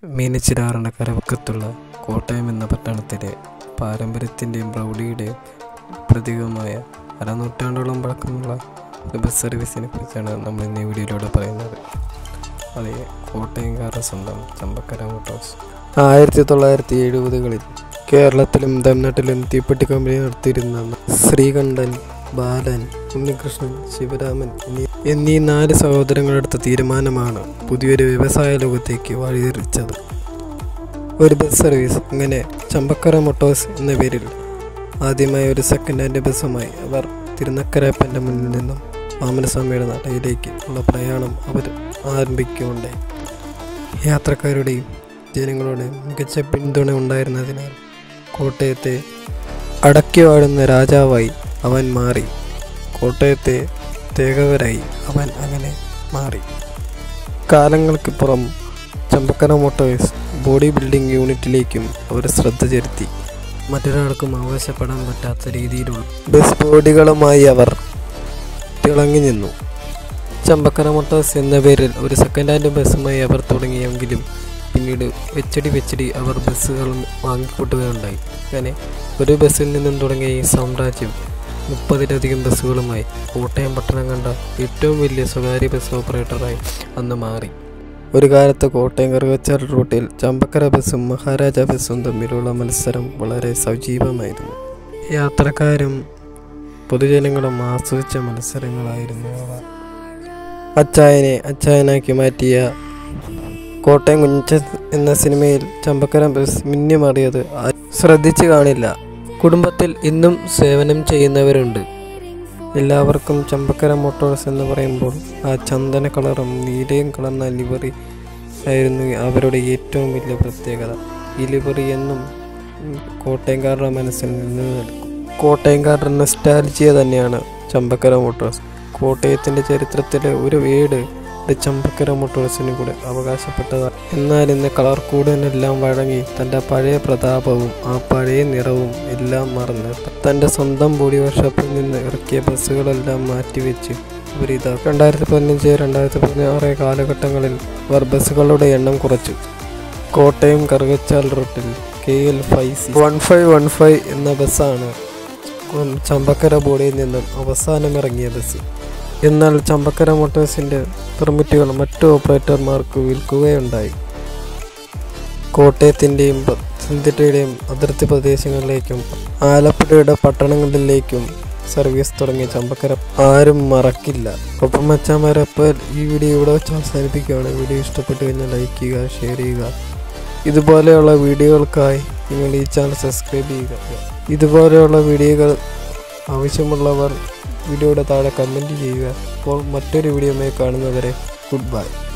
മീനച്ചിലാറിന് കരവക്കത്തുള്ള കോട്ടയം എന്ന പട്ടണത്തിലെ പാരമ്പര്യത്തിൻ്റെയും പ്രൗഢിയുടെയും പ്രതീകമായ അരനൂറ്റാണ്ടോളം പഴക്കമുള്ള ഒരു ബസ് സർവീസിനെ കുറിച്ചാണ് നമ്മൾ ഇന്ന് ഈ വീഡിയോയിലൂടെ പറയുന്നത് അതെ കോട്ടയംകാരുടെ സ്വന്തം ചമ്പക്കര മോട്ടോഴ്സ് ആയിരത്തി തൊള്ളായിരത്തി എഴുപതുകളിൽ കേരളത്തിലും തമിഴ്നാട്ടിലും തീപ്പെട്ടി കമ്പനി നടത്തിയിരുന്ന ശ്രീകണ്ഠൻ ബാലൻ ഉണ്ണികൃഷ്ണൻ ശിവരാമൻ എന്നീ എന്നീ നാല് സഹോദരങ്ങളെടുത്ത തീരുമാനമാണ് പുതിയൊരു വ്യവസായ ലോകത്തേക്ക് വഴിതെളിച്ചത് ഒരു ബസ് സർവീസ് അങ്ങനെ ചമ്പക്കര മോട്ടോഴ്സ് എന്ന പേരിൽ ആദ്യമായി ഒരു സെക്കൻഡ് ഹാൻഡ് ബസ്സുമായി അവർ തിരുനക്കരപ്പൻ്റെ മുന്നിൽ നിന്നും വാമനസ്വാമിയുടെ നടയിലേക്ക് ഉള്ള പ്രയാണം അവർ ആരംഭിക്കുകയുണ്ടായി യാത്രക്കാരുടെയും ജനങ്ങളുടെയും മികച്ച പിന്തുണ ഉണ്ടായിരുന്നതിനാൽ കോട്ടയത്തെ അടക്കി വാഴുന്ന രാജാവായി അവൻ മാറി കോട്ടയത്തെ തേകവരായി അവൻ അങ്ങനെ മാറി കാലങ്ങൾക്കിപ്പുറം ചമ്പക്കര മോട്ടോഴ്സ് ബോഡി ബിൽഡിംഗ് യൂണിറ്റിലേക്കും അവർ ശ്രദ്ധ ചെലുത്തി മറ്റൊരാൾക്കും അവകാശപ്പെടാൻ പറ്റാത്ത രീതിയിലുള്ള ബസ് ബോഡികളുമായി അവർ തിളങ്ങി നിന്നു ചമ്പക്കര മോട്ടോഴ്സ് എന്ന പേരിൽ ഒരു സെക്കൻഡ് ഹാൻഡ് ബസ്സുമായി അവർ തുടങ്ങിയെങ്കിലും പിന്നീട് വെച്ചടി വെച്ചടി അവർ ബസ്സുകൾ വാങ്ങിക്കൂട്ടുകയുണ്ടായി അങ്ങനെ ഒരു ബസ്സിൽ നിന്നും തുടങ്ങിയ ഈ സാമ്രാജ്യം മുപ്പതിലധികം ബസ്സുകളുമായി കോട്ടയം പട്ടണം കണ്ട ഏറ്റവും വലിയ സ്വകാര്യ ബസ് ഓപ്പറേറ്ററായി അന്ന് മാറി ഒരു കാലത്ത് കോട്ടയം കറുകച്ചാൽ റൂട്ടിൽ ചമ്പക്കര ബസ്സും മഹാരാജ ബസ്സും തമ്മിലുള്ള മത്സരം വളരെ സജീവമായിരുന്നു യാത്രക്കാരും പൊതുജനങ്ങളും ആസ്വദിച്ച മത്സരങ്ങളായിരുന്നു അവ അച്ചായനെ അച്ചായനാക്കി മാറ്റിയ കോട്ടയം കുഞ്ഞച്ച എന്ന സിനിമയിൽ ചമ്പക്കര ബസ് മിന്നിമറിയത് ആരും ശ്രദ്ധിച്ചു കാണില്ല കുടുംബത്തിൽ ഇന്നും സേവനം ചെയ്യുന്നവരുണ്ട് എല്ലാവർക്കും ചമ്പക്കര മോട്ടോഴ്സ് എന്ന് പറയുമ്പോൾ ആ ചന്ദന കളറും നീലയും കലർന്ന ലിവറി ആയിരുന്നു അവരുടെ ഏറ്റവും വലിയ പ്രത്യേകത ഈ ലിവറി എന്നും ഉം, കോട്ടയംകാരുടെ മനസ്സിൽ നിന്ന് നിൽക്കും കോട്ടയംകാരുടെ നെസ്റ്റാൽജിയ തന്നെയാണ് ചമ്പക്കര മോട്ടോഴ്സ് കോട്ടയത്തിൻ്റെ ചരിത്രത്തിലെ ഒരു വീട് ഒരു ചമ്പക്കര മോട്ടോഴ്സിന് കൂടെ അവകാശപ്പെട്ടതാണ് എന്നാൽ ഇന്ന് കളർ കൂടിനെല്ലാം വഴങ്ങി തൻ്റെ പഴയ പ്രതാപവും ആ പഴയ നിറവും എല്ലാം മറന്ന് തൻ്റെ സ്വന്തം ബോഡി വർക്ക്ഷോപ്പിൽ നിന്ന് ഇറക്കിയ ബസ്സുകളെല്ലാം മാറ്റിവെച്ച് ഇവരിതാ രണ്ടായിരത്തി പതിനഞ്ച് രണ്ടായിരത്തി പതിനാറ് കാലഘട്ടങ്ങളിൽ അവർ ബസ്സുകളുടെ എണ്ണം കുറച്ചു കോട്ടയം കറുകച്ചാൽ റൂട്ടിൽ K L five C one five one five എന്ന ബസ്സാണ് ചമ്പക്കര ബോഡിയിൽ നിന്നും അവസാനം ഇറങ്ങിയ ബസ് എന്നാൽ ചമ്പക്കര മോട്ടോഴ്സിൻ്റെ പെർമിറ്റുകൾ മറ്റു ഓപ്പറേറ്റർമാർക്ക് വിൽക്കുകയുണ്ടായി കോട്ടയത്തിൻ്റെയും പത്തനംതിട്ടയുടെയും അതിർത്തി പ്രദേശങ്ങളിലേക്കും ആലപ്പുഴയുടെ പട്ടണങ്ങളിലേക്കും സർവീസ് തുടങ്ങിയ ചമ്പക്കര ആരും മറക്കില്ല ഒപ്പം മച്ചാമാരപ്പോൾ ഈ വീഡിയോ ഇവിടെ വെച്ച് അവസാനിപ്പിക്കുകയാണ് വീഡിയോ ഇഷ്ടപ്പെട്ടു കഴിഞ്ഞാൽ ലൈക്ക് ചെയ്യുക ഷെയർ ചെയ്യുക ഇതുപോലെയുള്ള വീഡിയോകൾക്കായി നിങ്ങൾ ഈ ചാനൽ സബ്സ്ക്രൈബ് ചെയ്യുക ഇതുപോലെയുള്ള വീഡിയോകൾ ആവശ്യമുള്ളവർ വീഡിയോയുടെ താഴെ കമൻറ്റ് ചെയ്യുക അപ്പോൾ മറ്റൊരു വീഡിയോയുമായി കാണുന്നവരെ ഗുഡ് ബൈ